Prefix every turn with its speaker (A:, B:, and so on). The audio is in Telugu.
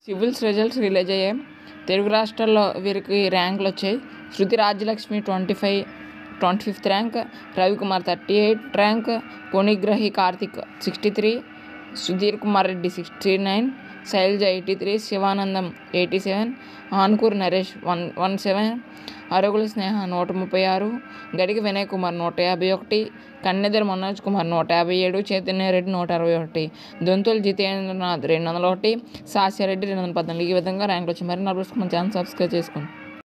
A: సివిల్స్ రిజల్ట్స్ రిలీజ్ అయ్యాయి తెలుగు రాష్ట్రాల్లో వీరికి ర్యాంకులు వచ్చాయి Shruti Rajyalakshmi twenty five twenty fifth rank Ravikumar thirty eight rank Konigrahi Karthik sixty three Sudheer Kumar Reddy sixty nine Sailaja eighty three Sivanandam eighty seven Ankur Naresh one one seven Arugula Sneha నూట ముప్పై ఆరు గడికి వినయ్ కుమార్ నూట యాభై ఒకటి కన్నెదర్ మనోజ్ కుమార్ నూట యాభై ఏడు చైతన్య రెడ్డి నూట అరవై ఒకటి దొంతుల జితేంద్రనాథ్ రెండు వందల ఒకటి సాస్యారెడ్డి రెండు వందల పద్నాలుగు ఈ విధంగా ర్యాంకులు వచ్చి మరి నా మన ఛానల్ సబ్స్క్రైబ్ చేసుకోండి